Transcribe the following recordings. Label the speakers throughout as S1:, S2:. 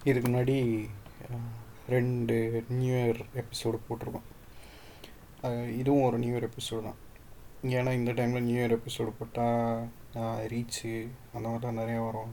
S1: இதுக்கு முன்னாடி அஹ், ரெண்டு நியூ இயர் எபிசோடு போட்டிருக்கோம் அஹ், இதுவும் ஒரு நியூ இயர் எபிசோடு தான் ஏன்னா இந்த டைமில் நியூ இயர் எபிசோடு போட்டால் ரீச்சு அந்த மாதிரிலாம் நிறையா வரும்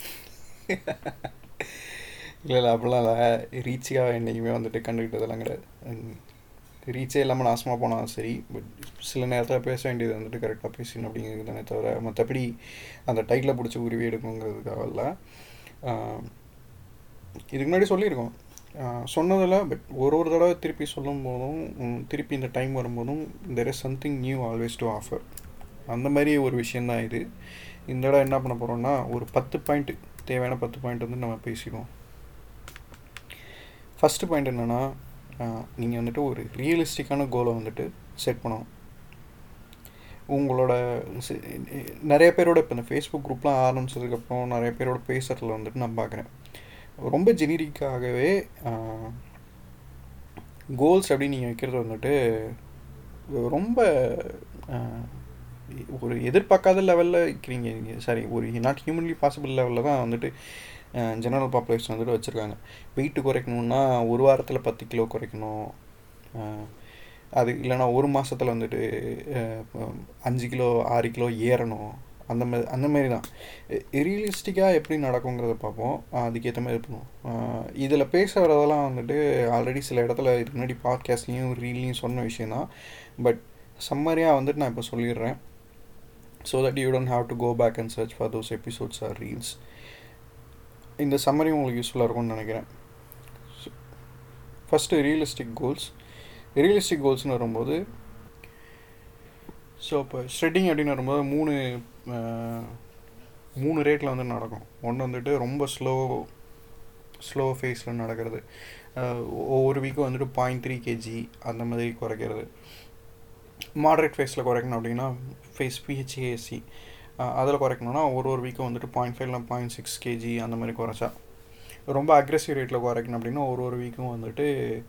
S1: இல்லை இல்லை அப்படிலாம் இல்லை ரீச்சாக என்றைக்குமே வந்துட்டு கண்டுக்கிட்டதெல்லாம் கிடையாது ரீச்சே இல்லாமல் நாசமாக போனாலும் சரி பட் சில நேரத்தில் பேச வேண்டியது வந்துட்டு கரெக்டாக பேசணும் அப்படிங்கிறது தானே தவிர மற்றபடி அந்த டைட்டில் பிடிச்சி உருவி எடுக்கணுங்கிறதுக்காக இல்லை ஆஹ் இதுக்கு முன்னாடி சொல்லியிருக்கோம் ஆஹ் சொன்னதில் பட் ஒரு ஒரு தடவை திருப்பி சொல்லும் போதும் உம், திருப்பி இந்த டைம் வரும்போதும் there is something new always to offer அந்த மாதிரி ஒரு விஷயந்தான் இது இந்த தடவை என்ன பண்ண போகிறோம்னா ஒரு பத்து பாயிண்ட் தேவையான பத்து பாயிண்ட் வந்து நம்ம பேசிடுவோம் ஃபஸ்ட்டு பாயிண்ட் என்னென்னா நீங்கள் வந்துட்டு ஒரு ரியலிஸ்டிக்கான கோலை வந்துட்டு செட் பண்ணணும் உங்களோட சி- நிறைய பேரோட இப்போ இந்த ஃபேஸ்புக் குரூப்லாம் ஆரம்பிச்சதுக்கப்புறம் நிறைய பேரோட பேசுகிறதுல வந்துட்டு நான் பார்க்குறேன் ரொம்ப ஜெனரிக்காகவே கோல்ஸ் அப்படி நீங்கள் வைக்கிறது வந்துட்டு ரொம்ப ஆஹ், ஒரு எதிர்பார்க்காத லெவலில் வைக்கிறீங்க சாரி ஒரு நாட் ஹியூமன்லி பாசிபிள் லெவலில் தான் வந்துட்டு ஜெனரல் பாப்புலேஷன் வந்துட்டு வச்சுருக்காங்க வெயிட் குறைக்கணுன்னா ஒரு வாரத்தில் பத்து கிலோ குறைக்கணும் ஆஹ், அது இல்லைன்னா ஒரு மாதத்தில் வந்துட்டு அஹ், அஞ்சு கிலோ ஆறு கிலோ ஏறணும் அந்த மாதிரி அந்த மாதிரி தான் ரியலிஸ்டிக்காக எப்படி நடக்குங்கிறத பார்ப்போம் அஹ், அதுக்கேற்ற மாதிரி பண்ணுவோம் இதில் பேச வரதெல்லாம் வந்துட்டு ஆல்ரெடி சில இடத்துல இதுக்கு முன்னாடி பாட்காஸ்ட்லேயும் ரீல்லையும் சொன்ன விஷயந்தான் பட் சம்மரியாக வந்துட்டு நான் இப்போ சொல்லிடுறேன் so that you don't have to go back and search for those episodes or reels இந்த சம்மரி உங்களுக்கு யூஸ்ஃபுல்லாக இருக்கும்னு நினைக்கிறேன் ஃபஸ்ட்டு ரியலிஸ்டிக் கோல்ஸ் ரியலிஸ்டிக் கோல்ஸ்னு வரும்போது ஸோ இப்போ ஷ்ரெட்டிங் அப்படின்னு வரும்போது மூணு அஹ், மூணு ரேட்டில் வந்து நடக்கும் ஒன்று வந்துட்டு ரொம்ப ஸ்லோ ஸ்லோ ஃபேஸில் நடக்கிறது அஹ், ஒவ்வொரு வீக்கும் வந்துட்டு பாயிண்ட் த்ரீ கேஜி அந்த மாதிரி குறைக்கிறது மாடரேட் ஃபேஸில் குறைக்கணும் அப்படின்னா ஃபேஸ் பிஹெச்ஏஎஸ்சி அதில் குறைக்கணும்னா ஒரு ஒரு வீக்கும் வந்துட்டு பாயிண்ட் ஃபைவ்ல பாயிண்ட் சிக்ஸ் கேஜி அந்த மாதிரி குறைச்சா ரொம்ப அக்ரெசிவ் ரேட்டில் குறைக்கணும் அப்படின்னா ஒரு ஒரு வீக்கும் வந்துட்டு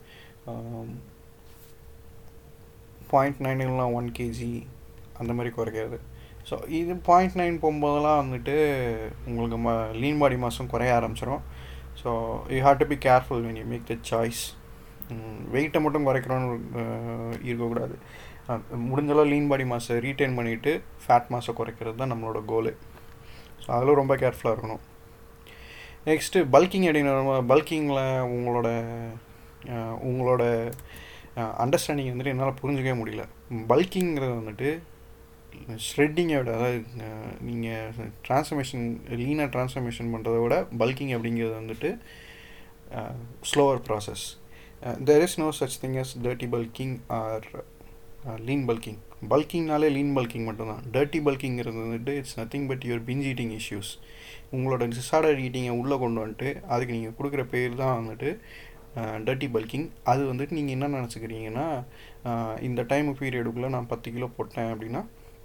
S1: பாயிண்ட் நைன் இல்லைனா ஒன் கேஜி அந்த மாதிரி குறைக்கிறது ஸோ இது பாயிண்ட் நைன் போகும்போதெல்லாம் வந்துட்டு உங்களுக்கு ம லீன் பாடி மாதம் குறைய ஆரம்பிச்சிடும் so you have to be careful when you make the choice வெயிட்டை மட்டும் குறைக்கிறோன்னு அஹ், இருக்கக்கூடாது அஹ், முடிஞ்சளவு லீன் பாடி மாஸை ரீட்டைன் பண்ணிவிட்டு ஃபேட் மாஸை குறைக்கிறது தான் நம்மளோட கோலு ஸோ அதில் ரொம்ப கேர்ஃபுல்லாக இருக்கணும் நெக்ஸ்ட்டு பல்கிங் அப்படின்னு பல்கிங்கில் உங்களோட அஹ், உங்களோட அண்டர்ஸ்டாண்டிங் வந்துட்டு என்னால் புரிஞ்சுக்கவே முடியல பல்கிங்கிறது வந்துட்டு ஷ்ரெட்டிங்கை விட அதாவது நீங்கள் ட்ரான்ஸ்ஃபர்மேஷன் லீனாக ட்ரான்ஸ்ஃபர்மேஷன் பண்ணுறத விட பல்கிங் அப்படிங்கிறது வந்துட்டு slower process there is no such thing as dirty bulking or lean bulking பல்கிங்னாலே லீன் பல்கிங் மட்டும்தான் டர்ட்டி பல்கிங்கிறது வந்துட்டு it's nothing but your binge eating issues உங்களோட டிசார்டர் ஈட்டிங்கை உள்ளே கொண்டு வந்துட்டு அதுக்கு நீங்கள் கொடுக்குற பேர் தான் வந்துட்டு டர்ட்டி பல்கிங் அது வந்துட்டு நீங்கள் என்ன நினச்சிக்கிறீங்கன்னா அஹ், இந்த டைம் பீரியடுக்குள்ளே நான் பத்து கிலோ போட்டேன் அப்படின்னா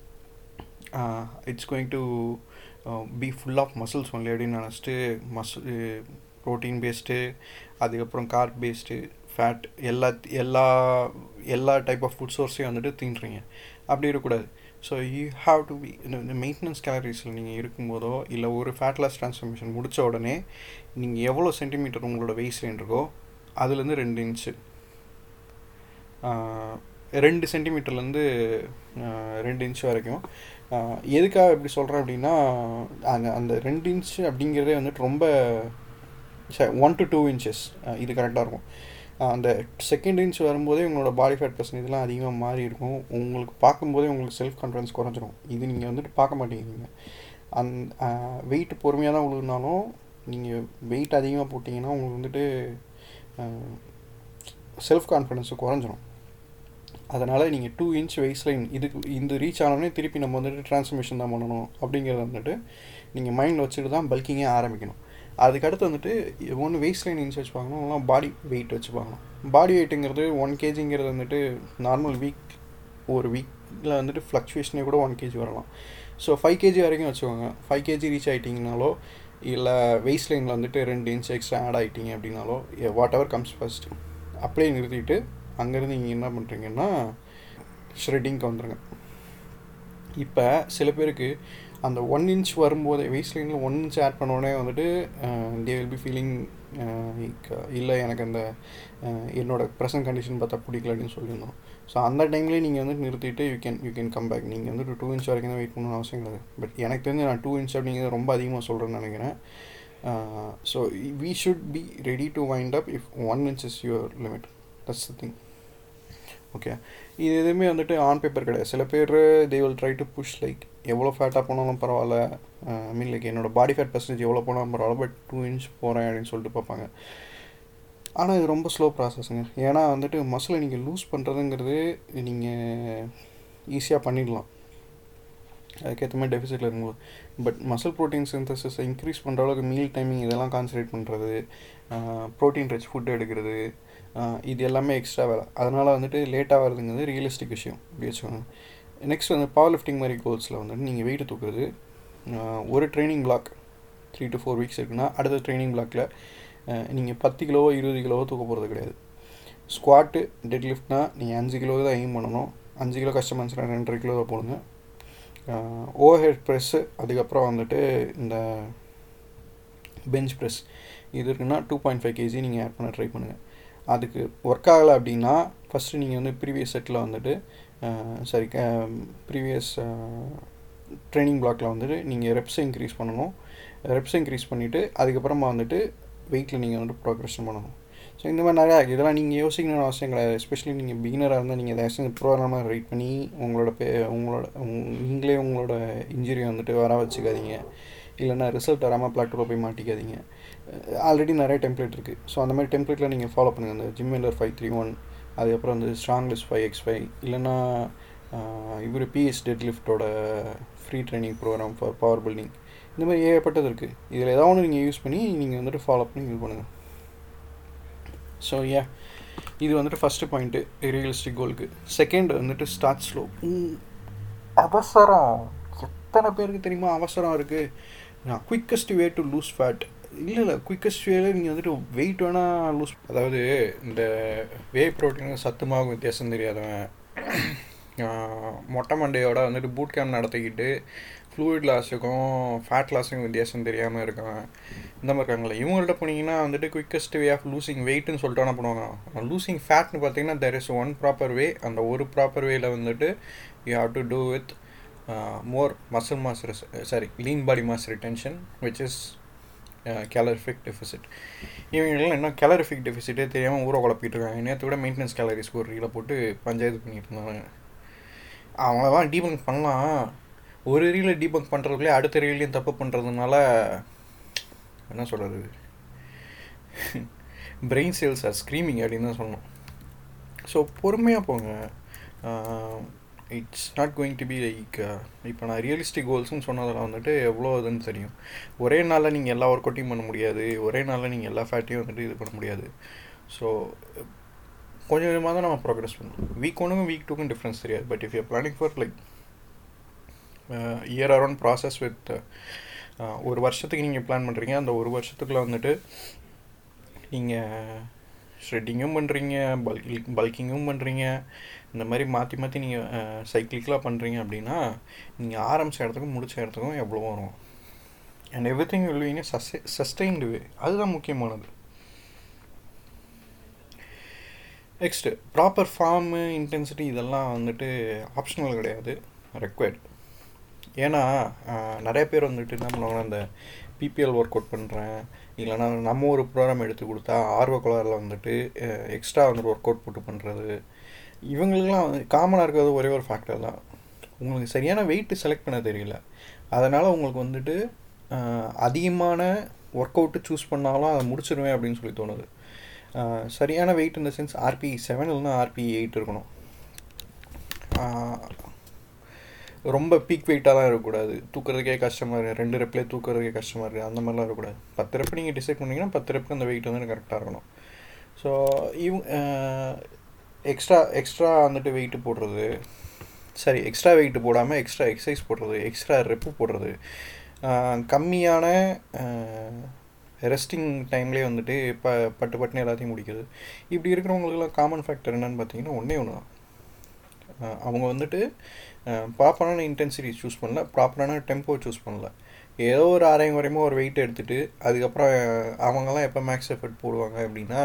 S1: it's going to be full of muscles only அப்படின்னு நினச்சிட்டு மஸ் ப்ரோட்டீன் பேஸ்டு அதுக்கப்புறம் கார்ப் பேஸ்டு ஃபேட் எல்லா எல்லா எல்லா டைப் ஆஃப் ஃபுட் சோர்ஸையும் வந்துட்டு தின்றீங்க அப்படி இருக்கக்கூடாது so you have to be இந்த மெயின்டெனன்ஸ் கேலரிஸில் நீங்கள் இருக்கும்போதோ இல்லை ஒரு ஃபேட் லாஸ் ட்ரான்ஸ்ஃபர்மேஷன் முடித்த உடனே நீங்கள் எவ்வளோ சென்டிமீட்டர் உங்களோட வெயிட் லைன் இருக்கோ அதுலேருந்து ரெண்டு இன்ச்சு ஆஹ், ரெண்டு சென்டிமீட்டர்லேருந்து ரெண்டு இன்ச் வரைக்கும் ஆஹ், எதுக்காக இப்படி சொல்கிறேன் அப்படின்னா அந்த அந்த ரெண்டு இன்ச் அப்படிங்கிறதே வந்துட்டு ரொம்ப ஒன் டு டூ இன்ச்சஸ் இது கரெக்டாக இருக்கும் ஆஹ், அந்த செகண்ட் இன்ச் வரும்போதே உங்களோட பாடி ஃபேட் பர்சன்டேஜ்லாம் அதிகமாக மாறி இருக்கும் உங்களுக்கு பார்க்கும்போதே உங்களுக்கு செல்ஃப் கான்ஃபிடன்ஸ் குறைஞ்சிரும் இது நீங்கள் வந்துட்டு பார்க்க மாட்டேங்கிறீங்க அந் வெயிட் பொறுமையாக தான் விழுந்தாலும் நீங்கள் வெயிட் அதிகமாக போட்டிங்கன்னா உங்களுக்கு வந்துட்டு செல்ஃப் கான்ஃபிடன்ஸு குறைஞ்சிரும் அதனால் நீங்கள் டூ இன்ச் வெயிட் லைன் இதுக்கு இந்த ரீச் ஆனோடனே திருப்பி நம்ம வந்துட்டு ட்ரான்ஸ்ஃபர்மேஷன் தான் பண்ணணும் அப்படிங்கிறத வந்துட்டு நீங்கள் மைண்டில் வச்சுட்டு தான் பல்கிங்கே ஆரம்பிக்கணும் அதுக்கடுத்து வந்துட்டு ஒன்று வெயிட் லைன் இன்ச் வச்சு பார்க்கணும் இல்லைனா பாடி வெயிட் வச்சு பார்க்கணும் பாடி வெயிட்டுங்கிறது ஒன் கேஜிங்கிறது வந்துட்டு நார்மல் வீக் ஒரு வீக்கில் வந்துட்டு ஃப்ளக்சுவேஷனே கூட ஒன் கேஜி வரலாம் ஸோ ஃபைவ் கேஜி வரைக்கும் வச்சுக்கோங்க ஃபைவ் கேஜி ரீச் ஆகிட்டிங்கனாலோ இல்லை வெயிட் லைனில் வந்துட்டு ரெண்டு இன்ச் எக்ஸ்ட்ரா ஆட் ஆகிட்டீங்க அப்படின்னாலோ வாட் எவர் கம்ஸ் ஃபர்ஸ்ட் அப்படியே நிறுத்திட்டு அங்கேருந்து நீங்கள் என்ன பண்ணுறீங்கன்னா ஷ்ரெட்டிங்க்கு வந்துடுங்க இப்போ சில பேருக்கு அந்த ஒன் இன்ச் வரும்போது வெயிட் லைனில் ஒன் இன்ச் ஆட் பண்ணோடனே வந்துட்டு தே வில் பி ஃபீலிங் இல்லை எனக்கு அந்த என்னோட ப்ரெசன்ட் கண்டிஷன் பார்த்தா பிடிக்கல அப்படின்னு சொல்லியிருந்தோம் ஸோ அந்த டைம்லேயே நீங்கள் வந்து நிறுத்திட்டு you can you can come back நீங்கள் வந்து டூ இன்ச் வரைக்கும் தான் வெயிட் பண்ணணும்னு அவசியம் கிடையாது பட் எனக்கு தெரிஞ்சு நான் டூ இன்ச் அப்படிங்கிறது ரொம்ப அதிகமாக சொல்கிறேன்னு நினைக்கிறேன் so we should be ready to wind up if one inch is your limit that's the thing okay இது எதுவுமே வந்துட்டு ஆன் பேப்பர் கிடையாது சில பேர் they will try to push like எவ்வளோ ஃபேட்டாக போனாலும் பரவாயில்ல ஐ மீன் லைக் என்னோடய பாடி ஃபேட் பர்சன்டேஜ் எவ்வளோ போனாலும் பரவாயில்ல பட் டூ இன்ச் போகிறேன் அப்படின்னு சொல்லிட்டு பார்ப்பாங்க ஆனால் இது ரொம்ப ஸ்லோ ப்ராசஸ்ங்க ஏன்னா வந்துட்டு மசிலை நீங்கள் லூஸ் பண்ணுறதுங்கிறது நீங்கள் ஈஸியாக பண்ணிடலாம் அதுக்கேற்ற மாதிரி டெஃபிசிட்டில் இருக்கும்போது பட் மசில் ப்ரோட்டீன் சிந்தசிஸை இன்க்ரீஸ் பண்ணுற அளவுக்கு மீல் டைமிங் இதெல்லாம் கான்சன்ட்ரேட் பண்ணுறது ப்ரோட்டீன் ரிச் ஃபுட் எடுக்கிறது இது எல்லாமே எக்ஸ்ட்ரா வேலை அதனால் வந்துட்டு லேட்டாக வருதுங்கிறது ரியலிஸ்டிக் விஷயம் இப்படி வச்சுக்கோங்க நெக்ஸ்ட் வந்து பவர் லிஃப்டிங் மாதிரி கோல்ஸில் வந்துட்டு நீங்கள் வெயிட் தூக்குறது ஒரு training block three to four weeks இருக்குன்னா அடுத்த ட்ரைனிங் பிளாக்கில் நீங்கள் பத்து கிலோவோ இருபது கிலோவோ தூக்க போகிறது கிடையாது ஸ்குவாட்டு டெட் லிஃப்ட்னா நீங்கள் அஞ்சு கிலோ தான் எய்ம் பண்ணணும் அஞ்சு கிலோ கஷ்டமாக இருந்துச்சுன்னா ரெண்டரை கிலோ தான் போடுங்க ஓவர் ஹெட் ப்ரெஸ்ஸு அதுக்கப்புறம் வந்துட்டு இந்த பெஞ்ச் ப்ரெஸ் இது இருக்குன்னா டூ பாயிண்ட் ஃபைவ் கேஜி நீங்கள் ஆட் பண்ண ட்ரை பண்ணுங்கள் அதுக்கு ஒர்க் ஆகலை அப்படின்னா ஃபஸ்ட்டு நீங்கள் வந்து ப்ரீவியஸ் செட்டில் வந்துட்டு சாரி ப்ரீவியஸ் ட்ரைனிங் பிளாக்கில் வந்துட்டு நீங்கள் ரெப்ஸை இன்க்ரீஸ் பண்ணணும் ரெப்ஸை இன்க்ரீஸ் பண்ணிவிட்டு அதுக்கப்புறமா வந்துட்டு வெயிட்டில் நீங்கள் வந்துட்டு ப்ரோக்ரஷன் பண்ணணும் ஸோ இந்த மாதிரி நிறையா இதெல்லாம் நீங்கள் யோசிக்கணும்னு அவசியம் கிடையாது எஸ்பெஷலி நீங்கள் பிகினராக இருந்தால் நீங்கள் ஏதாச்சும் ப்ரோக்ராமாக ரைட் பண்ணி உங்களோட பே உங்களோட நீங்களே உங்களோட இன்ஜுரி வந்துட்டு வர வச்சுக்காதீங்க இல்லைனா ரிசல்ட் வராமல் பிளாட்டோவில் போய் மாட்டிக்காதீங்க ஆல்ரெடி நிறைய டெம்ப்ளேட் இருக்குது ஸோ அந்த மாதிரி டெம்ப்ளேட்டில் நீங்கள் ஃபாலோ பண்ணுங்கள் அந்த ஜிம் எல்லர் ஃபைவ் த்ரீ ஒன் அதுக்கப்புறம் வந்து ஸ்ட்ராங்லெஸ் ஃபைவ் எக்ஸ் ஃபைவ் இல்லைனா இவர் பிஎஸ் டெட் லிஃப்டோட free training program for power building இந்த மாதிரி ஏகப்பட்டது இருக்குது இதில் ஏதாவது ஒன்று நீங்கள் யூஸ் பண்ணி நீங்கள் வந்துட்டு ஃபாலோ பண்ணி யூஸ் பண்ணுங்கள் ஸோ ஏ இது வந்துட்டு ஃபஸ்ட்டு பாயிண்ட்டு ரியலிஸ்டிக் கோலுக்கு செகண்ட் வந்துட்டு ஸ்டார்ட் ஸ்லோ அவசரம் எத்தனை பேருக்கு தெரியுமா அவசரம் இருக்குது நான் quickest way to lose fat இல்லை இல்லை குயிக்கஸ்ட் வேல நீங்கள் வந்துட்டு வெயிட் வேணால் லூஸ் அதாவது இந்த வே ப்ரோட்டீன் சத்துமாகும் வித்தியாசம் தெரியாதவன் மொட்டை மண்டையோட வந்துட்டு பூட் கேம்ப் நடத்திக்கிட்டு ஃப்ளூயிட் லாஸுக்கும் ஃபேட் லாஸுக்கும் வித்தியாசம் தெரியாமல் இருக்கான் இந்த மாதிரி இருக்காங்களே இவங்கள்ட்ட போனீங்கன்னா வந்துட்டு குயிக்கஸ்ட் வே ஆஃப் லூசிங் வெயிட்னு சொல்லிட்டு என்ன பண்ணுவாங்க லூசிங் ஃபேட்னு பார்த்தீங்கன்னா there is one proper way அந்த ஒரு ப்ராப்பர் வேயில் வந்துட்டு you have to do with more muscle mass sorry lean body mass retention which is calorific deficit இவங்கெல்லாம் இன்னும் கேலரிஃபிக் டெஃபிசிட்டே தெரியாமல் ஊரை குழப்பிட்டு இருக்காங்க நேற்று கூட மெயின்டெனன்ஸ் கேலரிஸ் ஒரு ரீலை போட்டு பஞ்சாயத்து பண்ணிட்டு இருந்தாங்க அவங்களதான் டீபங்க் பண்ணலாம் ஒரு ரீலை டீபங்க் பண்ணுறதுக்குள்ளே அடுத்த ரீலையும் தப்பு பண்ணுறதுனால என்ன சொல்கிறது பிரெயின் செல்ஸ் ஆர் ஸ்க்ரீமிங் அப்படின்னு தான் சொல்லணும் ஸோ பொறுமையாக போங்க it's not going to be like இப்போ நான் ரியலிஸ்டிக் கோல்ஸ்னு சொன்னதில் வந்துட்டு எவ்வளோ இதுன்னு தெரியும் ஒரே நாளில் நீங்கள் எல்லா ஒர்க் அவுட்டையும் பண்ண முடியாது ஒரே நாளில் நீங்கள் எல்லா ஃபேட்டையும் வந்துட்டு இது பண்ண முடியாது ஸோ கொஞ்சம் கொஞ்சமாக தான் நம்ம ப்ரோக்ரஸ் பண்ணணும் வீக் ஒன்றுக்கும் வீக் டூக்கும் டிஃப்ரென்ஸ் தெரியாது but if you planning for like year around process with ஒரு வருஷத்துக்கு நீங்கள் பிளான் பண்ணுறீங்க அந்த ஒரு வருஷத்துக்குள்ள வந்துட்டு நீங்கள் ஷ்ரெட்டிங்கும் பண்ணுறீங்க பல்கி பல்கிங்கும் பண்ணுறீங்க இந்த மாதிரி மாற்றி மாற்றி நீங்கள் சைக்கிளிக்கலாக பண்ணுறீங்க அப்படின்னா நீங்கள் ஆரம்பித்த இடத்துக்கும் முடித்த இடத்துக்கும் எவ்வளோ வரும் அண்ட் எவ்ரி திங் வில்விங்க சஸ்டை சஸ்டெயின்டு வே அதுதான் முக்கியமானது நெக்ஸ்ட்டு ப்ராப்பர் ஃபார்மு இன்டென்சிட்டி இதெல்லாம் வந்துட்டு ஆப்ஷனல் கிடையாது ரெக்வயர்டு ஏன்னா நிறைய பேர் வந்துட்டு என்ன பண்ணுவாங்கன்னா அந்த பிபிஎல் ஒர்க் அவுட் பண்ணுறேன் இல்லைனா நம்ம ஒரு ப்ரோக்ராம் எடுத்து கொடுத்தா ஆர்வ கலரில் வந்துட்டு எக்ஸ்ட்ரா வந்துட்டு ஒர்க் அவுட் போட்டு பண்ணுறது இவங்களுக்குலாம் காமனாக இருக்கிறது ஒரே ஒரு ஃபேக்டர் தான் உங்களுக்கு சரியான வெயிட்டு செலக்ட் பண்ண தெரியல அதனால் உங்களுக்கு வந்துட்டு அதிகமான ஒர்க் அவுட்டு சூஸ் பண்ணாலும் அதை முடிச்சிருவேன் அப்படின்னு சொல்லி தோணுது சரியான வெயிட் இந்த சென்ஸ் ஆர்பி செவன் இல்லைனா ஆர்பி எயிட் இருக்கணும் ரொம்ப பீக் வெயிட்டாக தான் இருக்கக்கூடாது தூக்குறதுக்கே கஷ்டமாக இருக்குது ரெண்டு ரெப்லேயே தூக்குறதுக்கே கஷ்டமாக இருக்குது அந்த மாதிரிலாம் இருக்கக்கூடாது பத்து ரெப்பு நீங்கள் டிசைட் பண்ணிங்கன்னா பத்து ரெப்புக்கு அந்த வெயிட் வந்து கரெக்டாக இருக்கணும் ஸோ இவங்க எக்ஸ்ட்ரா எக்ஸ்ட்ரா வந்துட்டு வெயிட்டு போடுறது சரி எக்ஸ்ட்ரா வெயிட்டு போடாமல் எக்ஸ்ட்ரா எக்ஸசைஸ் போடுறது எக்ஸ்ட்ரா ரெப்பு போடுறது கம்மியான ரெஸ்டிங் டைம்லேயே வந்துட்டு ப பட்டு பட்டுன்னு எல்லாத்தையும் முடிக்கிறது இப்படி இருக்கிறவங்களுக்குலாம் காமன் ஃபேக்டர் என்னென்னு பார்த்தீங்கன்னா ஒன்றே ஒன்று தான் அவங்க வந்துட்டு ப்ராப்பரான இன்டென்சிட்டி சூஸ் பண்ணல ப்ராப்பரான டெம்போ சூஸ் பண்ணல ஏதோ ஒரு அரையும் குறையுமா ஒரு வெயிட் எடுத்துகிட்டு அதுக்கப்புறம் அவங்கெல்லாம் எப்போ மேக்ஸ் எஃபர்ட் போடுவாங்க அப்படின்னா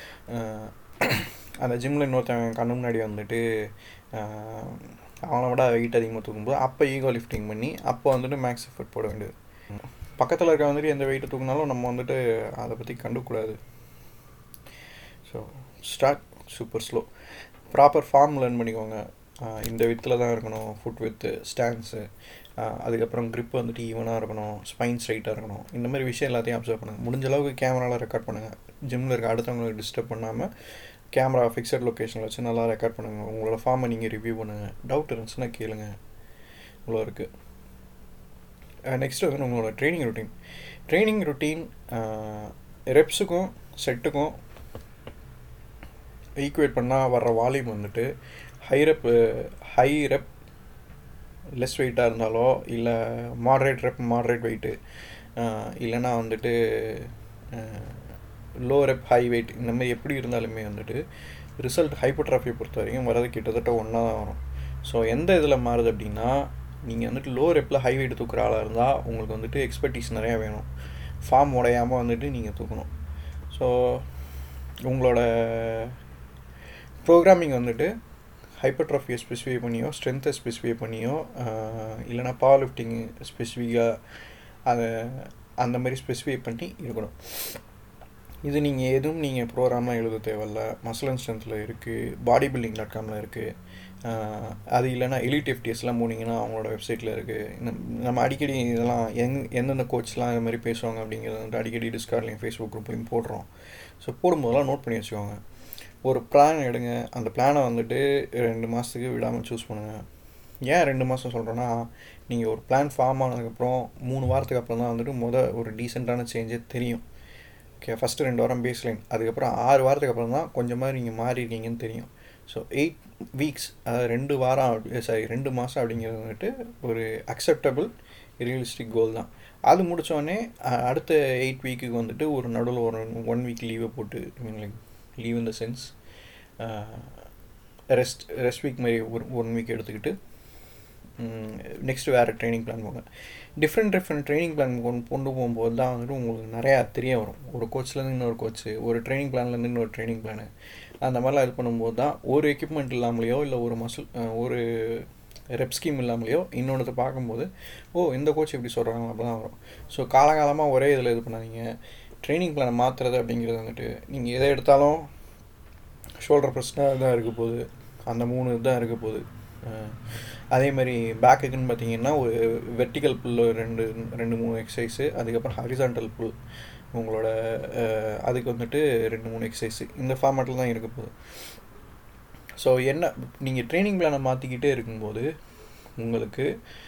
S1: அந்த ஜிம்மில் இன்னொருத்தவன் கண்ணு முன்னாடி வந்துட்டு அவங்கள விட வெயிட் அதிகமாக தூக்கும்போது அப்போ ஈகோ லிஃப்டிங் பண்ணி அப்போ வந்துட்டு மேக்ஸ் எஃபர்ட் போட வேண்டியது பக்கத்தில் இருக்க வந்துட்டு எந்த வெயிட்டு தூக்கினாலும் நம்ம வந்துட்டு அதை பற்றி கண்டுக்கூடாது so start super slow proper form learn பண்ணிக்கோங்க இந்த வித்தில் தான் இருக்கணும் ஃபுட் வித்து ஸ்டாண்ட்ஸு அதுக்கப்புறம் க்ரிப் வந்துட்டு ஈவனாக இருக்கணும் ஸ்பைன் ஸ்ட்ரைட்டாக இருக்கணும் இந்த மாதிரி விஷயம் எல்லாத்தையும் அப்சர்வ் பண்ணுங்கள் முடிஞ்ச அளவுக்கு கேமராவில் ரெக்கார்ட் பண்ணுங்கள் ஜிம்மில் இருக்க அடுத்தவங்களுக்கு டிஸ்டர்ப் பண்ணாமல் கேமரா ஃபிக்ஸட் லொக்கேஷனில் வச்சு நல்லா ரெக்கார்ட் பண்ணுங்கள் உங்களோட ஃபார்மை நீங்கள் ரிவ்யூ பண்ணுங்கள் டவுட் இருந்துச்சுன்னா கேளுங்க இவ்வளோ இருக்குது நெக்ஸ்ட் வந்து உங்களோட ட்ரைனிங் ருட்டீன் ட்ரைனிங் ருட்டீன் ரெப்ஸுக்கும் செட்டுக்கும் ஈக்குவேட் பண்ணால் வர்ற வால்யூம் வந்துட்டு high rep high rep less வெயிட்டாக இருந்தாலோ இல்லை மாட்ரேட் ரெப் மாட்ரேட் வெயிட்டு இல்லைனா வந்துட்டு லோ ரெப் ஹை வெயிட் இந்த மாதிரி எப்படி இருந்தாலுமே வந்துட்டு ரிசல்ட் ஹைப்போட்ராஃபியை பொறுத்த வரைக்கும் வரது கிட்டத்தட்ட ஒன்றா தான் வரும் ஸோ எந்த இதில் மாறுது அப்படின்னா நீங்கள் வந்துட்டு லோ ரெப்பில் ஹை வெயிட் தூக்குற ஆளாக இருந்தால் உங்களுக்கு வந்துட்டு எக்ஸ்பர்டீஸ் நிறையா வேணும் ஃபார்ம் உடையாமல் வந்துட்டு நீங்கள் தூக்கணும் ஸோ உங்களோட ப்ரோக்ராமிங் வந்துட்டு ஹைப்பர்ட்ராஃபியை ஸ்பெசிஃபை பண்ணியோ ஸ்ட்ரென்த்தை ஸ்பெசிஃபை பண்ணியோ இல்லைனா பவர் லிஃப்டிங் ஸ்பெசிஃபிக்காக அதை அந்த மாதிரி ஸ்பெசிஃபை பண்ணி இருக்கணும் இது நீங்கள் எதுவும் நீங்கள் ப்ரோக்ராம்லாம் எழுத தேவையில்ல மசில் அண்ட் ஸ்ட்ரென்த்தில் இருக்குது பாடி பில்டிங் டாட் காமில் இருக்குது அது இல்லைனா எலிட் எஃப்டிஎஸ்லாம் போனீங்கன்னா அவங்களோட வெப்சைட்டில் இருக்குது நம்ம அடிக்கடி இதெல்லாம் எங் எந்தெந்த கோச்லாம் இது மாதிரி பேசுவாங்க அப்படிங்கிறது வந்து அடிக்கடி டிஸ்கார்ட்லையும் ஃபேஸ்புக் குரூப்லையும் போடுறோம் ஸோ போடும்போதெல்லாம் நோட் பண்ணி வச்சுக்கோங்க ஒரு பிளான் எடுங்க அந்த பிளானை வந்துட்டு ரெண்டு மாதத்துக்கு விடாமல் சூஸ் பண்ணுங்கள் ஏன் ரெண்டு மாதம் சொல்கிறேன்னா நீங்கள் ஒரு பிளான் ஃபார்ம் ஆனதுக்கப்புறம் மூணு வாரத்துக்கு அப்புறம் தான் வந்துட்டு மொதல் ஒரு டீசெண்டான சேஞ்சே தெரியும் ஓகே ஃபஸ்ட்டு ரெண்டு வாரம் பேஸ் லைன் அதுக்கப்புறம் ஆறு வாரத்துக்கு அப்புறம் தான் கொஞ்சமாக நீங்கள் மாறிடுறீங்கன்னு தெரியும் ஸோ எயிட் வீக்ஸ் அதாவது ரெண்டு வாரம் சாரி ரெண்டு மாதம் அப்படிங்கிறது வந்துட்டு ஒரு அக்செப்டபுள் ரியலிஸ்டிக் கோல் தான் அது முடித்தோடனே அடுத்த எயிட் வீக்குக்கு வந்துட்டு ஒரு நடுவில் ஒரு ஒன் வீக் லீவை போட்டு mean like leave in the sense rest rest week மாதிரி ஒரு ஒன் வீக் எடுத்துக்கிட்டு நெக்ஸ்ட் வேறு ட்ரைனிங் பிளான் போங்க டிஃப்ரெண்ட் டிஃப்ரெண்ட் ட்ரைனிங் பிளான் கொண்டு கொண்டு போகும்போது தான் வந்துட்டு உங்களுக்கு நிறையா தெரிய வரும் ஒரு கோச்லேருந்து இன்னொரு கோச்சு ஒரு ட்ரைனிங் பிளான்லேருந்து இன்னொரு ட்ரைனிங் பிளானு அந்த மாதிரிலாம் இது பண்ணும்போது தான் ஒரு எக்யூப்மெண்ட் இல்லாமலையோ இல்லை ஒரு மசில் ஒரு ரெப் ஸ்கீம் இல்லாமலையோ இன்னொன்று பார்க்கும்போது ஓ இந்த கோச் எப்படி சொல்கிறாங்க அப்படி தான் வரும் ஸோ காலகாலமாக ஒரே இதில் இது பண்ணாதீங்க ட்ரைனிங் பிளானை மாற்றுறது அப்படிங்கிறது வந்துட்டு நீங்கள் எதை எடுத்தாலும் ஷோல்டர் ப்ரெஸ்னாக தான் இருக்க போகுது அந்த மூணு தான் இருக்க போகுது அதே மாதிரி பேக்குக்குன்னு பார்த்தீங்கன்னா ஒரு வெர்டிக்கல் புல் ரெண்டு ரெண்டு மூணு எக்ஸசைஸு அதுக்கப்புறம் ஹரிசாண்டல் புல் உங்களோட அதுக்கு வந்துட்டு ரெண்டு மூணு எக்ஸசைஸு இந்த ஃபார்மேட்டில் தான் இருக்க போகுது ஸோ என்ன நீங்கள் ட்ரைனிங் பிளானை மாற்றிக்கிட்டே இருக்கும்போது உங்களுக்கு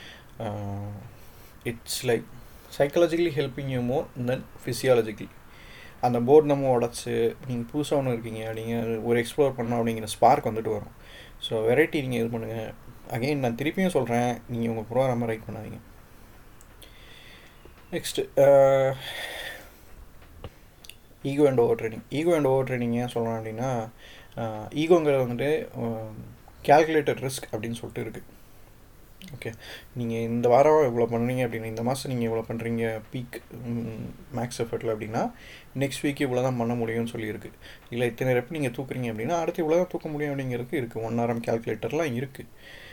S1: it's like psychologically helping you more then physiologically அந்த போர்டு நம்ம உடச்சி நீங்கள் புதுசாக ஒன்று இருக்கீங்க நீங்கள் ஒரு எக்ஸ்ப்ளோர் பண்ணோம் அப்படிங்கிற ஸ்பார்க் வந்துட்டு வரும் ஸோ வெரைட்டி நீங்கள் இது பண்ணுங்கள் அகெயின் நான் திருப்பியும் சொல்கிறேன் நீங்கள் உங்கள் ப்ரோக்ராமை ரைட் பண்ணாதீங்க next ego and overtraining ego and overtraining ஏன் சொல்கிறேன் அப்படின்னா ஈகோங்கிறது வந்துட்டு கேல்குலேட்டட் ரிஸ்க் அப்படின்னு சொல்லிட்டு இருக்குது ஓகே நீங்கள் இந்த வாரம் இவ்வளோ பண்ணுறீங்க அப்படின்னா இந்த மாதம் நீங்கள் இவ்வளோ பண்ணுறீங்க பீக் மேக்ஸ் எஃபர்ட்டில் அப்படின்னா நெக்ஸ்ட் வீக் இவ்வளோ தான் பண்ண முடியும்னு சொல்லியிருக்கு இல்லை இத்தனை ரெப் நீங்கள் தூக்குறீங்க அப்படின்னா அடுத்து இவ்வளோ தான் தூக்க முடியும் அப்படிங்கிறதுக்கு இருக்குது ஒன் ஆரம் கேல்குலேட்டர்லாம் இருக்குது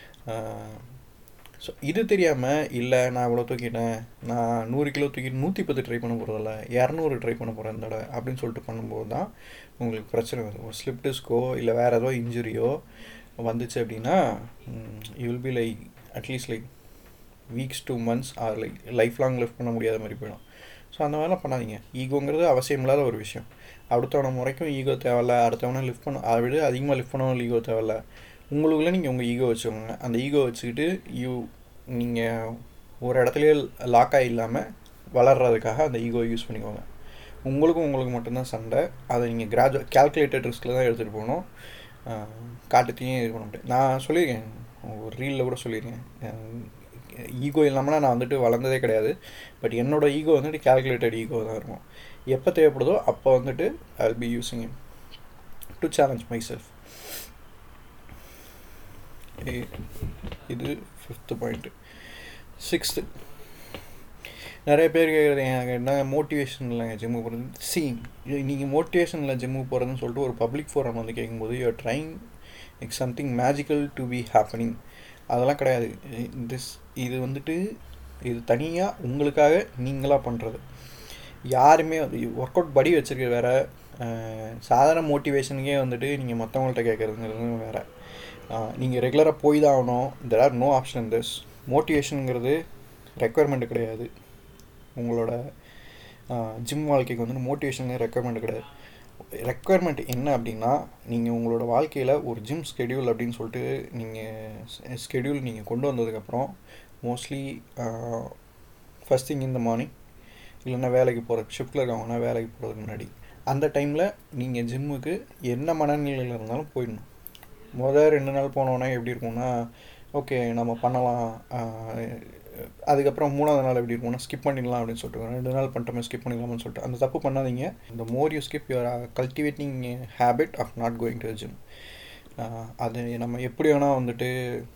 S1: ஸோ இது தெரியாமல் இல்லை நான் இவ்வளோ தூக்கிட்டேன் நான் நூறு கிலோ தூக்கிட்டு நூற்றி பத்து ட்ரை பண்ண போகிறதில்ல இரநூறு ட்ரை பண்ண போகிறேன் இந்த தடவை அப்படின்னு சொல்லிட்டு பண்ணும்போது தான் உங்களுக்கு பிரச்சனை வருது ஒரு ஸ்லிப் டிஸ்கோ இல்லை வேறு ஏதோ இன்ஜுரியோ வந்துச்சு அப்படின்னா you will be like at least like weeks two months or like lifelong lift பண்ண முடியாத மாதிரி போயிடும் ஸோ அந்த மாதிரிலாம் பண்ணாதீங்க ஈகோங்கிறது அவசியம் இல்லாத ஒரு விஷயம் அடுத்தவன முறைக்கும் ஈகோ தேவையில்ல அடுத்தவனை லிஃப்ட் பண்ண அதை விட அதிகமாக லிஃப்ட் பண்ணவும் ஈகோ தேவையில்ல உங்களுக்குள்ளே நீங்கள் உங்கள் ஈகோ வச்சுக்கோங்க அந்த ஈகோ வச்சுக்கிட்டு யூ நீங்கள் ஒரு இடத்துலையே லாக்காக இல்லாமல் வளர்கிறதுக்காக அந்த ஈகோ யூஸ் பண்ணிக்கோங்க உங்களுக்கும் உங்களுக்கு மட்டும்தான் சண்டை அதை நீங்கள் கிராஜுவல் கேல்குலேட்டட் ரிஸ்கில் தான் எடுத்துகிட்டு போகணும் காட்டுத்தையும் இது பண்ண முடியாது நான் சொல்லியிருக்கேன் ஒரு ரீலில் கூட சொல்லியிருக்கேன் ஈகோ இல்லாமல் நான் வந்துட்டு வளர்ந்ததே கிடையாது பட் என்னோடய ஈகோ வந்துட்டு கேல்குலேட்டட் ஈகோ தான் இருக்கும் எப்போ தேவைப்படுதோ அப்போ வந்துட்டு I will be using to challenge myself இது ஃபிஃப்த்து பாயிண்ட்டு சிக்ஸ்த்து நிறைய பேர் கேட்குறது எனக்கு என்ன மோட்டிவேஷன் இல்லைங்க ஜிம்மு போகிறது சி நீங்கள் மோட்டிவேஷனில் ஜிம்முக்கு போகிறதுன்னு சொல்லிட்டு ஒரு பப்ளிக் ஃபோரம் வந்து கேட்கும்போது you're trying it's something magical to be happening அதெல்லாம் கிடையாது திஸ் இது வந்துட்டு இது தனியாக உங்களுக்காக நீங்களாக பண்ணுறது யாருமே ஒர்க் அவுட் படி வச்சுருக்க வேறு சாதாரண மோட்டிவேஷனுக்கே வந்துட்டு நீங்கள் மற்றவங்கள்ட்ட கேட்குறதுங்கிறது வேறு நீங்கள் ரெகுலராக போய் தான் ஆகணும் there are no option this மோட்டிவேஷனுங்கிறது ரெக்குவயர்மெண்ட் கிடையாது உங்களோட ஜிம் வாழ்க்கைக்கு வந்து மோட்டிவேஷன் ரெக்குவயர்மெண்ட் கிடையாது ரெக்குவயர்மெண்ட் என்ன அப்படின்னா நீங்கள் உங்களோட வாழ்க்கையில் ஒரு ஜிம் ஸ்கெடியூல் அப்படின்னு சொல்லிட்டு நீங்கள் ஸ்கெடியூல் நீங்கள் கொண்டு வந்ததுக்கப்புறம் மோஸ்ட்லி ஃபஸ்ட் திங் இந்த மார்னிங் இல்லைன்னா வேலைக்கு போகிற ஷிஃப்ட்டில் இருக்காங்கன்னா வேலைக்கு போகிறதுக்கு முன்னாடி அந்த டைமில் நீங்கள் ஜிம்முக்கு என்ன மனநிலையில் இருந்தாலும் போயிடணும் மொதல் ரெண்டு நாள் போனோன்னே எப்படி இருக்கும்னா ஓகே நம்ம பண்ணலாம் அதுக்கப்புறம் மூணாவது நாள் எப்படி இருக்கும்னா ஸ்கிப் பண்ணிடலாம் அப்படின்னு சொல்லிட்டு ரெண்டு நாள் பண்ணிட்டோமே ஸ்கிப் பண்ணிடலாம்னு சொல்லிட்டு அந்த தப்பு பண்ணாதீங்க இந்த more you skip you're cultivating habit of not going to gym அது நம்ம எப்படி வேணால் வந்துட்டு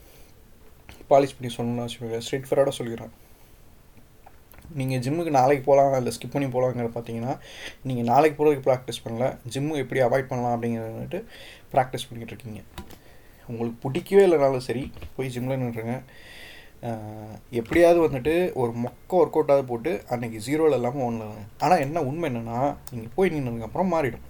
S1: பாலிஷ் பண்ணி சொல்லணும்னு வச்சுக்கோங்க ஸ்ட்ரெயிட் ஃபராடாக சொல்லிடுறேன் நீங்கள் ஜிம்முக்கு நாளைக்கு போகலாம் இல்லை ஸ்கிப் பண்ணி போகலாங்கிறத பார்த்தீங்கன்னா நீங்கள் நாளைக்கு போகிறதுக்கு ப்ராக்டிஸ் பண்ணல ஜிம்மு எப்படி அவாய்ட் பண்ணலாம் அப்படிங்கிறத வந்துட்டு ப்ராக்டிஸ் பண்ணிக்கிட்டு இருக்கீங்க உங்களுக்கு பிடிக்கவே இல்லைனாலும் சரி போய் ஜிம்மில் நின்றுங்க எப்படியாவது வந்துட்டு ஒரு மொக்க ஒர்க் அவுட்டாவது போட்டு அன்றைக்கி ஜீரோவில் இல்லாமல் ஒன்றுங்க ஆனால் என்ன உண்மை என்னென்னா நீங்கள் போய் நின்றதுக்கப்புறம் மாறிடும்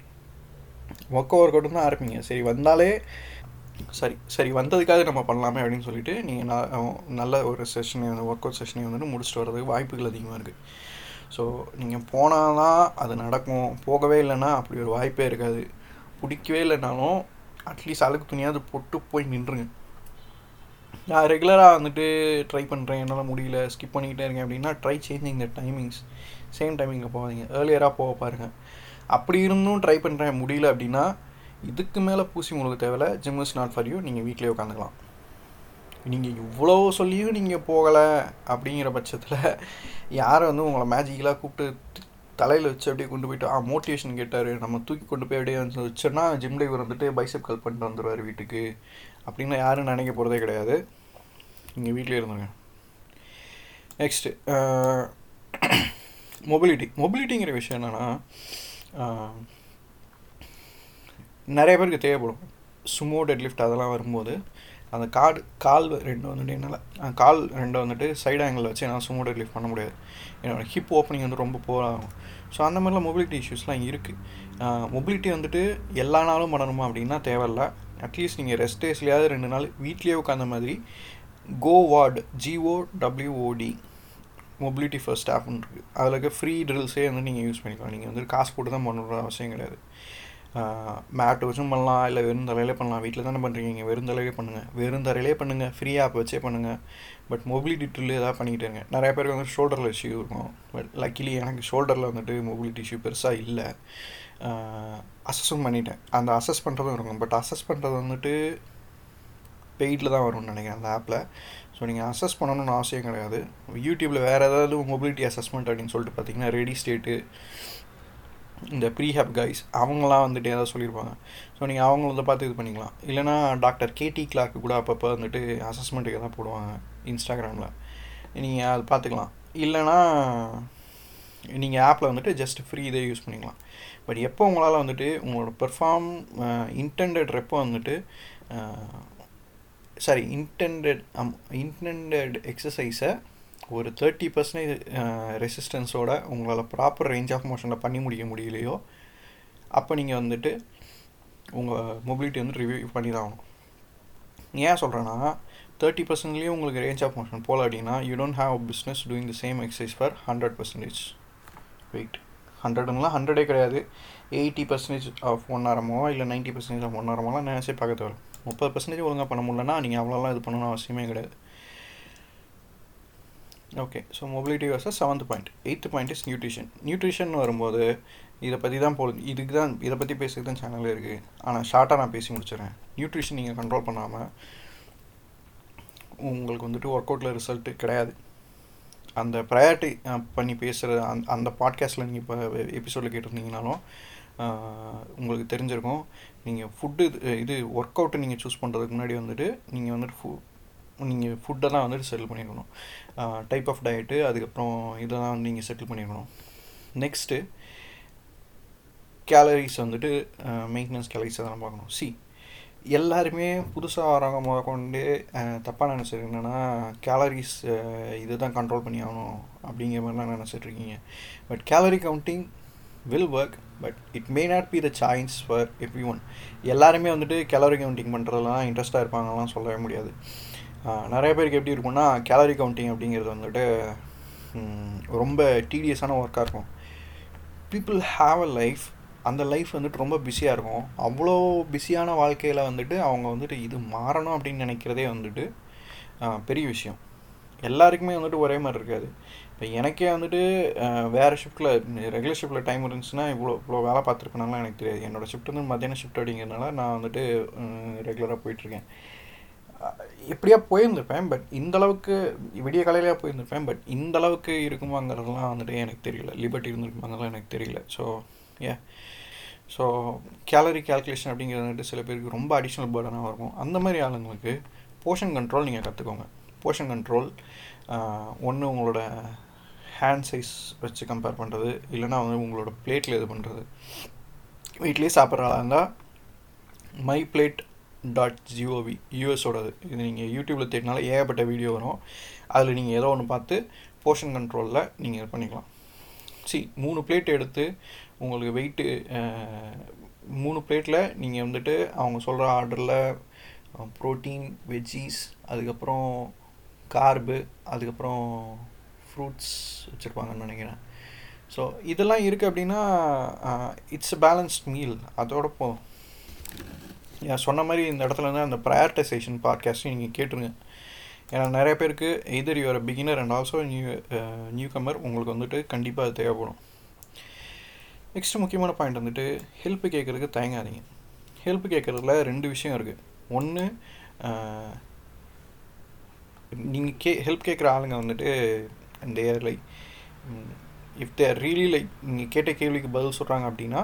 S1: மொக்க ஒர்க் அவுட்டு தான் ஆரம்பிங்க சரி வந்தாலே சரி சரி வந்ததுக்காக நம்ம பண்ணலாமே அப்படின்னு சொல்லிட்டு நீங்கள் நல்ல ஒரு செஷனை வந்து ஒர்க் அவுட் செஷனை வந்துட்டு முடிச்சுட்டு வர்றதுக்கு வாய்ப்புகள் அதிகமாக இருக்குது ஸோ நீங்கள் போனால் தான் அது நடக்கும் போகவே இல்லைன்னா அப்படி ஒரு வாய்ப்பே இருக்காது பிடிக்கவே இல்லைனாலும் அட்லீஸ்ட் அழுக்கு துணியாவது போட்டு போய் நின்றுங்க நான் ரெகுலராக வந்துட்டு ட்ரை பண்ணுறேன் என்னால் முடியல ஸ்கிப் பண்ணிக்கிட்டே இருக்கேன் அப்படின்னா try changing the timings same டைமிங்கில் போகாதீங்க ஏர்லியராக போக பாருங்கள் அப்படி இருந்தும் ட்ரை பண்ணுறேன் முடியல அப்படின்னா இதுக்கு மேலே பூசி உங்களுக்கு தேவையில்ல gym is not for you நீங்கள் வீட்லேயே உட்காந்துக்கலாம் நீங்கள் இவ்வளோ சொல்லியும் நீங்கள் போகலை அப்படிங்கிற பட்சத்தில் யாரை வந்து உங்களை மேஜிக்கலாக கூப்பிட்டு தலையில் வச்சு அப்படியே கொண்டு போயிட்டு ஆ மோட்டிவேஷன் கேட்டார் நம்ம தூக்கி கொண்டு போய் அப்படியே வந்து வச்சோன்னா ஜிம் டிரைவர் வந்துட்டு பைசப் கால் பண்ணிட்டு வந்துடுவார் வீட்டுக்கு அப்படின்னு யாரும் நினைக்க போகிறதே கிடையாது நீங்கள் வீட்டிலே இருந்துங்க நெக்ஸ்ட்டு மொபிலிட்டி மொபிலிட்டிங்கிற விஷயம் என்னென்னா நிறைய பேருக்கு தேவைப்படும் சுமோ டெட்லிஃப்ட் அதெல்லாம் வரும்போது அந்த காடு கால் ரெண்டு வந்துட்டு என்னால் கால் ரெண்டு வந்துட்டு சைடு ஆங்கிள் வச்சு என்னால் சுமோ டெட்லிஃப்ட் பண்ண முடியாது என்னோடய ஹிப் ஓப்பனிங் வந்து ரொம்ப போர் ஆகும் ஸோ அந்த மாதிரிலாம் மொபிலிட்டி இஷ்யூஸ்லாம் இருக்குது மொபிலிட்டி வந்துட்டு எல்லா நாளும் பண்ணணுமா அப்படின்னா தேவையில்ல அட்லீஸ்ட் நீங்கள் ரெஸ்ட் டேஸ்லையாவது ரெண்டு நாள் வீட்லேயே உட்காந்த மாதிரி கோ வார்டு ஜிஓ டபிள்யூஓடி மொபிலிட்டி ஃபர்ஸ்ட் ஆப்னு இருக்குது அதில் இருக்க ஃப்ரீ ட்ரில்ஸே வந்து நீங்கள் யூஸ் பண்ணிக்கலாம் நீங்கள் வந்து காசு போட்டு தான் பண்ணணுன்ற அவசியம் கிடையாது மேட் வச்சும் பண்ணலாம் இல்லை வெறும் தலையிலே பண்ணலாம் வீட்டில் தானே பண்ணுறீங்க வெறும் தலையிலே பண்ணுங்கள் வெறும் தரையிலே பண்ணுங்கள் ஃப்ரீ ஆப் வச்சே பண்ணுங்கள் பட் மொபிலிட்டி ட்ரில் ஏதாவது பண்ணிக்கிட்டு இருங்க நிறைய பேருக்கு வந்து ஷோல்டரில் இஷ்யூ இருக்கும் பட் லக்கிலி எனக்கு ஷோல்டரில் வந்துட்டு மொபிலிட்டி இஷ்யூ பெருசாக இல்லை அசஸும் பண்ணிட்டேன் அந்த அசஸ் பண்ணுறதும் இருக்கும் பட் அசஸ் பண்ணுறது வந்துட்டு பெய்டில் தான் வரும்னு நினைக்கிறேன் அந்த ஆப்பில் ஸோ நீங்கள் அசஸ் பண்ணணும்னு அவசியம் கிடையாது யூடியூப்பில் வேறு ஏதாவது மொபிலிட்டி அசஸ்மெண்ட் அப்படின்னு சொல்லிட்டு பார்த்தீங்கன்னா ரெடி ஸ்டேட்டு இந்த ப்ரீஹேப் கைஸ் அவங்களாம் வந்துட்டு ஏதாவது சொல்லியிருப்பாங்க ஸோ நீங்கள் அவங்கள வந்து பார்த்து இது பண்ணிக்கலாம் இல்லைனா டாக்டர் கேடி கிளார்க்கு கூட அப்பப்போ வந்துட்டு அசஸ்மெண்ட்டுக்கு தான் போடுவாங்க இன்ஸ்டாகிராமில் நீங்கள் அது பார்த்துக்கலாம் இல்லைனா நீங்கள் ஆப்பில் வந்துட்டு ஜஸ்ட் ஃப்ரீ இதே யூஸ் பண்ணிக்கலாம் பட் எப்போ உங்களால் வந்துட்டு உங்களோட பெர்ஃபார்ம் இன்டெண்டட் ரெப்போ வந்துட்டு சாரி இன்டெண்டட் அம் இன்டெண்டட் எக்ஸசைஸை ஒரு தேர்ட்டி பர்சன்டேஜ் ரெசிஸ்டன்ஸோட உங்களால் ப்ராப்பர் ரேஞ்ச் ஆஃப் மோஷனில் பண்ணி முடிக்க முடியலையோ அப்போ நீங்கள் வந்துட்டு உங்கள் மொபிலிட்டி வந்து ரிவ்யூ பண்ணி தான் ஆகணும் ஏன் சொல்கிறேன்னா தேர்ட்டி பர்சன்ட்லேயும் உங்களுக்கு ரேஞ்ச் ஆஃப் மோஷன் போகல அப்படின்னா you don't have business doing the same exercise for hundred percentage weight ஹண்ட்ரட்லாம் ஹண்ட்ரடே கிடையாது எயிட்டி பர்சன்டேஜ் ஆஃப் ஒன் ஆரமோ இல்லை நைன்ட்டி பர்சன்டேஜ் ஆஃப் ஒன் ஆரமோலாம் நினச்சே பார்க்க தேவை முப்பது பர்சன்டேஜ் ஒழுங்காக பண்ண முடியலன்னா நீங்கள் அவ்வளோலாம் இது பண்ணணும்னு அவசியமே கிடையாது okay so mobility versus seventh point eighth point is nutrition nutrition வரும்போது இதை பற்றி தான் போ இதுக்கு தான் இதை பற்றி பேசுறது தான் சேனல் இருக்குது ஆனால் ஷார்ட்டாக நான் பேசி முடிச்சிடறேன் நியூட்ரிஷன் நீங்கள் கண்ட்ரோல் பண்ணாமல் உங்களுக்கு வந்துட்டு ஒர்க் அவுட்டில் ரிசல்ட்டு கிடையாது அந்த ப்ரையாரிட்டி பண்ணி பேசுகிற அந் அந்த பாட்காஸ்ட்டில் நீங்கள் இப்போ எபிசோடில் கேட்டிருந்தீங்கனாலும் உங்களுக்கு தெரிஞ்சிருக்கும் நீங்கள் ஃபுட்டு இது ஒர்க் அவுட்டை நீங்கள் சூஸ் பண்ணுறதுக்கு முன்னாடி வந்துட்டு நீங்கள் வந்துட்டு ஃபு நீங்கள் ஃபுட்டெல்லாம் வந்துட்டு செட்டில் பண்ணியிருக்கணும் டைப் ஆஃப் டயட்டு அதுக்கப்புறம் இதெல்லாம் வந்து நீங்கள் செட்டில் பண்ணியிருக்கணும் நெக்ஸ்ட்டு கேலரிஸ் வந்துட்டு மெயின்டெனன்ஸ் கேலரிஸ் அதெல்லாம் பார்க்கணும் சி எல்லாருமே புதுசாக வரவங்க முத கொண்டு தப்பாக நினச்சது என்னென்னா கேலரிஸ் இது தான் கண்ட்ரோல் பண்ணி ஆகணும் அப்படிங்கிற மாதிரிலாம் நினச்சிட்டு இருக்கீங்க but calorie counting will work but it may not be the choice for everyone எல்லாருமே வந்துட்டு கேலரி கவுண்டிங் பண்ணுறதுலாம் இன்ட்ரெஸ்ட்டாக இருப்பாங்கலாம் சொல்லவே முடியாது நிறைய பேருக்கு எப்படி இருக்கும்னா கேலரி கவுண்டிங் அப்படிங்கிறது வந்துட்டு ரொம்ப டீடியஸான ஒர்க்காக இருக்கும் பீப்புள் ஹாவ் அ லைஃப் அந்த லைஃப் வந்துட்டு ரொம்ப பிஸியாக இருக்கும் அவ்வளோ பிஸியான வாழ்க்கையில் வந்துட்டு அவங்க வந்துட்டு இது மாறணும் அப்படின்னு நினைக்கிறதே வந்துட்டு பெரிய விஷயம் எல்லாருக்குமே வந்துட்டு ஒரே மாதிரி இருக்காது இப்போ எனக்கே வந்துட்டு வேறு ஷிஃப்ட்டில் ரெகுலர் ஷிஃப்ட்டில் டைம் இருந்துச்சுன்னா இவ்வளோ இவ்வளோ வேலை பார்த்துருப்பேனாலாம் எனக்கு தெரியாது என்னோடய ஷிஃப்ட் வந்து மத்தியான ஷிஃப்ட் அப்படிங்கிறதுனால நான் வந்துட்டு ரெகுலராக போயிட்டுருக்கேன் எப்படியா போயிருந்திருப்பேன் பட் இந்த அளவுக்கு விடிய காலையிலேயே போயிருந்திருப்பேன் பட் இந்த அளவுக்கு இருக்குமாங்கிறதுலாம் வந்துட்டு எனக்கு தெரியல லிபர்ட்டி இருந்திருக்குமாங்கிறதுலாம் எனக்கு தெரியல so uh so calorie calculation அப்படிங்கிறது வந்துட்டு சில பேருக்கு ரொம்ப அடிஷ்னல் பேர்டனாக இருக்கும் அந்த மாதிரி ஆளுங்களுக்கு போர்ஷன் கண்ட்ரோல் நீங்கள் கற்றுக்கோங்க போர்ஷன் கண்ட்ரோல் ஒன்று உங்களோட ஹேண்ட் சைஸ் வச்சு கம்பேர் பண்ணுறது இல்லைனா வந்து உங்களோட பிளேட்டில் இது பண்ணுறது வீட்லேயே சாப்பிட்ற ஆளாக இருந்தால் மை பிளேட் டாட் ஜிஓவி யூஎஸோடது இது நீங்கள் யூடியூப்பில் தேடினாலும் ஏகப்பட்ட வீடியோ வரும் அதில் நீங்கள் ஏதோ ஒன்று பார்த்து போர்ஷன் கண்ட்ரோலில் நீங்கள் இது பண்ணிக்கலாம் சி மூணு பிளேட் எடுத்து உங்களுக்கு வெயிட்டு மூணு பிளேட்டில் நீங்கள் வந்துட்டு அவங்க சொல்கிற ஆர்டரில் ப்ரோட்டீன் வெஜ்ஜீஸ் அதுக்கப்புறம் கார்பு அதுக்கப்புறம் ஃப்ரூட்ஸ் வச்சுருப்பாங்கன்னு நினைக்கிறேன் ஸோ இதெல்லாம் இருக்குது அப்படின்னா இட்ஸ் அ பேலன்ஸ்ட் மீல் அதோட போதும் நான் சொன்ன மாதிரி இந்த இடத்துல வந்து அந்த ப்ரையாரிட்டைசேஷன் பாட்காஸ்ட்டையும் நீங்கள் கேட்டுருங்க ஏன்னா நிறைய பேருக்கு எதிர் you're beginner and also new newcomer உங்களுக்கு வந்துட்டு கண்டிப்பாக அது தேவைப்படும் நெக்ஸ்ட் முக்கியமான பாயிண்ட் வந்துட்டு ஹெல்ப் கேட்குறதுக்கு தயங்காதீங்க ஹெல்ப் கேட்குறதுல ரெண்டு விஷயம் இருக்குது ஒன்று நீங்கள் கே ஹெல்ப் கேட்குற ஆளுங்க வந்துட்டு they're like if they're really like நீங்கள் கேட்ட கேள்விக்கு பதில் சொல்கிறாங்க அப்படின்னா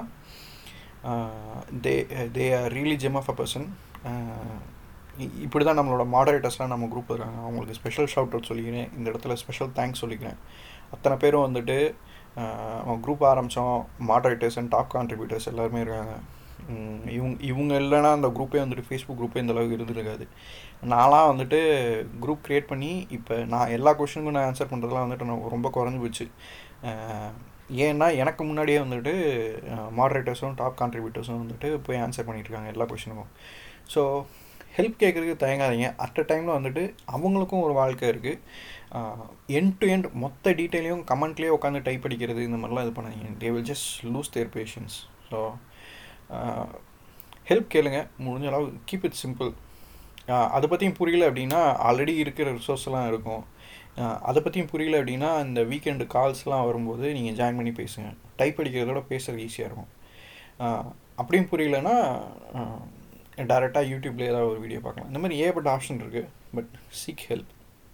S1: they they are really gem of a person இப்படி தான் நம்மளோட மாடரேட்டர்ஸ்லாம் நம்ம குரூப் இருக்காங்க அவங்களுக்கு ஸ்பெஷல் ஷவுட் அவுட் சொல்லிக்கிறேன் இந்த இடத்துல ஸ்பெஷல் தேங்க்ஸ் சொல்லிக்கிறேன் அத்தனை பேரும் வந்துட்டு அவன் குரூப் ஆரம்பித்தோம் மாடரேட்டர்ஸ் அண்ட் டாப் கான்ட்ரிபியூட்டர்ஸ் எல்லாருமே இருக்காங்க இவங்க இவங்க இல்லைன்னா அந்த குரூப்பே வந்துட்டு ஃபேஸ்புக் குரூப்பே இந்த அளவுக்கு இருந்திருக்காது நான்லாம் வந்துட்டு குரூப் க்ரியேட் பண்ணி இப்போ நான் எல்லா கொஷனுக்கும் நான் ஆன்சர் பண்ணுறதுலாம் வந்துட்டு நான் ரொம்ப குறைஞ்சி போச்சு ஏன்னா எனக்கு முன்னாடியே வந்துட்டு மாடரேட்டர்ஸும் டாப் கான்ட்ரிபியூட்டர்ஸும் வந்துட்டு போய் ஆன்சர் பண்ணிகிட்ருக்காங்க எல்லா கொஷனுக்கும் ஸோ ஹெல்ப் கேட்குறதுக்கு தயங்காதீங்க அட் அ டைமில் வந்துட்டு அவங்களுக்கும் ஒரு வாழ்க்கை இருக்குது எண்ட் டு எண்ட் மொத்த டீட்டெயிலையும் கமெண்ட்லேயே உட்காந்து டைப் அடிக்கிறது இந்த மாதிரிலாம் இது பண்ணாதீங்க they will just lose their patience so help கேளுங்க முடிஞ்ச அளவு கீப் இட் சிம்பிள் அதை பற்றியும் புரியல அப்படின்னா ஆல்ரெடி இருக்கிற ரிசோர்ஸ்லாம் இருக்கும் அதை பற்றியும் புரியல அப்படின்னா இந்த வீக்கெண்டு கால்ஸ்லாம் வரும்போது நீங்கள் ஜாயின் பண்ணி பேசுங்க டைப் அடிக்கிறதோட பேசுகிறது ஈஸியாக இருக்கும் அப்படியும் புரியலன்னா டேரெக்டாக யூடியூப்லேயே ஏதாவது ஒரு வீடியோ பார்க்கலாம் இந்த மாதிரி ஏகப்பட்ட ஆப்ஷன் இருக்குது பட் சீக் ஹெல்ப்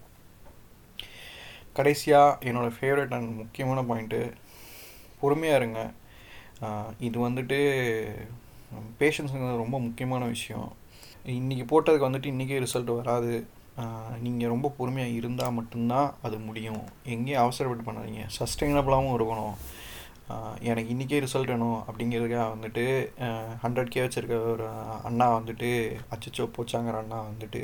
S1: கடைசியாக என்னோடய ஃபேவரட் அண்ட் முக்கியமான பாயிண்ட்டு பொறுமையாக இருங்க இது வந்துட்டு பேஷன்ஸுங்கிறது ரொம்ப முக்கியமான விஷயம் இன்றைக்கி போட்டதுக்கு வந்துட்டு இன்றைக்கே ரிசல்ட் வராது நீங்கள் ரொம்ப பொறுமையாக இருந்தால் மட்டும்தான் அது முடியும் எங்கேயும் அவசரப்பட்டு பண்ணாதீங்க சஸ்டைனபிளாகவும் இருக்கணும் எனக்கு இன்றைக்கே ரிசல்ட் வேணும் அப்படிங்கிறதுக்காக வந்துட்டு ஹண்ட்ரட் கே வச்சுருக்க ஒரு அண்ணா வந்துட்டு அச்சச்சோ போச்சாங்கிற அண்ணா வந்துட்டு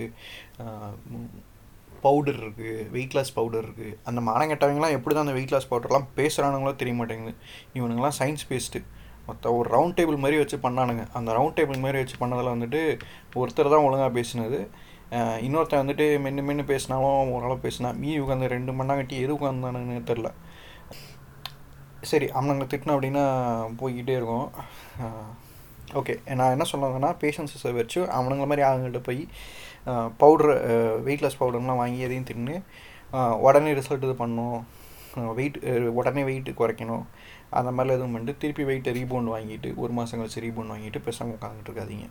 S1: பவுடர் இருக்குது வெயிட் லாஸ் பவுடர் இருக்குது அந்த மானங்கெட்டவங்களாம் எப்படி தான் அந்த வெயிட் லாஸ் பவுடர்லாம் பேசுகிறானுங்களோ தெரிய மாட்டேங்குது இவனுங்களாம் சயின்ஸ் பேஸ்டு மொத்த ஒரு ரவுண்ட் டேபிள் மாதிரி வச்சு பண்ணானுங்க அந்த ரவுண்ட் டேபிள் மாதிரி வச்சு பண்ணதில் வந்துட்டு ஒருத்தர் தான் ஒழுங்காக பேசினது இன்னொருத்தன் வந்துட்டு மென்று மென்று பேசினாலும் ஓரளவு பேசினா மீ உட்காந்து ரெண்டு மண்ணாங்கட்டி எது உட்காந்தானுன்னு தெரில சரி அவனுங்களை திட்டினோம் அப்படின்னா போய்கிட்டே இருக்கும் ஓகே நான் என்ன சொல்லுவேன்னா பேஷன்ஸை வச்சு அவனுங்கள மாதிரி ஆளுங்கள்ட்ட போய் பவுட்ரு வெயிட் லாஸ் பவுடர்லாம் வாங்கி எதையும் தின்னு உடனே ரிசல்ட் இது பண்ணணும் வெயிட் உடனே வெயிட்டு குறைக்கணும் அந்த மாதிரிலாம் எதுவும் பண்ணிட்டு திருப்பி வெயிட்டை ரீபவுண்ட் வாங்கிட்டு ஒரு மாதம் கழிச்சு ரீபவுண்ட் வாங்கிட்டு பேசாமல் உட்காந்துட்டு இருக்காதிங்க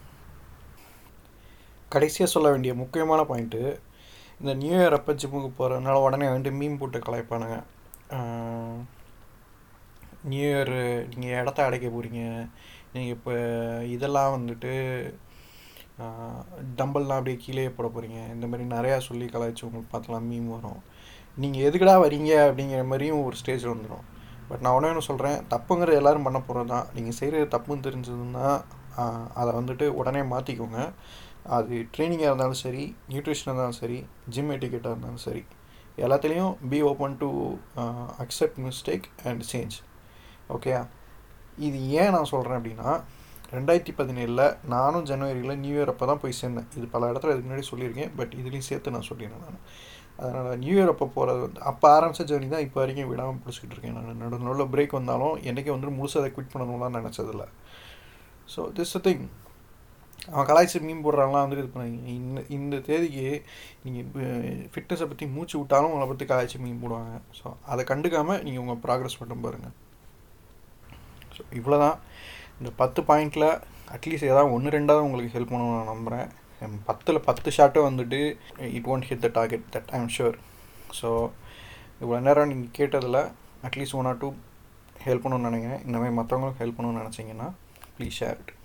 S1: கடைசியாக சொல்ல வேண்டிய முக்கியமான பாயிண்ட்டு இந்த நியூ இயர் அப்போ ஜிம்முக்கு போகிறதுனால உடனே வந்துட்டு மீன் போட்டு கலாய்ப்பானுங்க நியூ இயர் நீங்கள் இடத்த அடைக்க போகிறீங்க நீங்கள் இப்போ இதெல்லாம் வந்துட்டு டம்பல்லாம் அப்படியே கீழே போட போகிறீங்க இந்த மாதிரி நிறையா சொல்லி கலாய்ச்சி உங்களுக்கு பார்த்துலாம் மீம் வரும் நீங்கள் எதுக்கடா வரீங்க அப்படிங்கிற மாதிரியும் ஒரு ஸ்டேஜ் வந்துடும் பட் நான் ஒன்றே ஒன்று சொல்கிறேன் தப்புங்கிறது எல்லோரும் பண்ண போகிறது தான் நீங்கள் செய்கிறது தப்புன்னு தெரிஞ்சதுன்னா அதை வந்துட்டு உடனே மாற்றிக்கோங்க அது ட்ரைனிங்காக இருந்தாலும் சரி நியூட்ரிஷனாக இருந்தாலும் சரி ஜிம் எட்டிக்கெட்டாக இருந்தாலும் சரி எல்லாத்துலேயும் be open to accept mistake and change okay இது ஏன் நான் சொல்கிறேன் அப்படின்னா ரெண்டாயிரத்தி பதினேழில் நானும் ஜனவரியில் நியூ இயர் அப்போ தான் போய் சேர்ந்தேன் இது பல இடத்துல இதுக்கு முன்னாடி சொல்லியிருக்கேன் பட் இதுலேயும் சேர்த்து நான் சொல்லிடுறேன் நான் அதனால் நியூ இயர் அப்போ போகிறது வந்து அப்போ ஆரம்பித்த ஜேர்னி தான் இப்போ வரைக்கும் விடாமல் பிடிச்சிக்கிட்டு இருக்கேன் நான் நடு நடுவில் பிரேக் வந்தாலும் என்றைக்கு வந்து முழுசாக அதை குவிட் பண்ணணும்லாம் நினச்சதில்ல ஸோ திஸ் அ திங் அவன் கலாய்ச்சி மீன் போடுறாங்களாம் வந்துட்டு இது பண்ணாங்க இந்த இந்த தேதிக்கு நீங்கள் ஃபிட்னஸை பற்றி மூச்சு விட்டாலும் உங்களை பற்றி கலாய்ச்சி மீன் போடுவாங்க ஸோ அதை கண்டுக்காமல் நீங்கள் உங்கள் ப்ராக்ரஸ் மட்டும் பாருங்கள் ஸோ இவ்வளோ தான் இந்த பத்து பாயிண்டில் அட்லீஸ்ட் ஏதாவது ஒன்று ரெண்டாவது உங்களுக்கு ஹெல்ப் பண்ணணும்னு நான் நம்புகிறேன் பத்தில் பத்து ஷாட்டும் வந்துட்டு it won't hit the target that I am sure so இவ்வளோ நேரம் நீங்கள் கேட்டதில் at least one or two help பண்ணணும்னு நினைக்கிறேன் இந்த மாதிரி மற்றவங்களும் ஹெல்ப் பண்ணணும்னு நினச்சிங்கன்னா ப்ளீஸ் ஷேர் இட்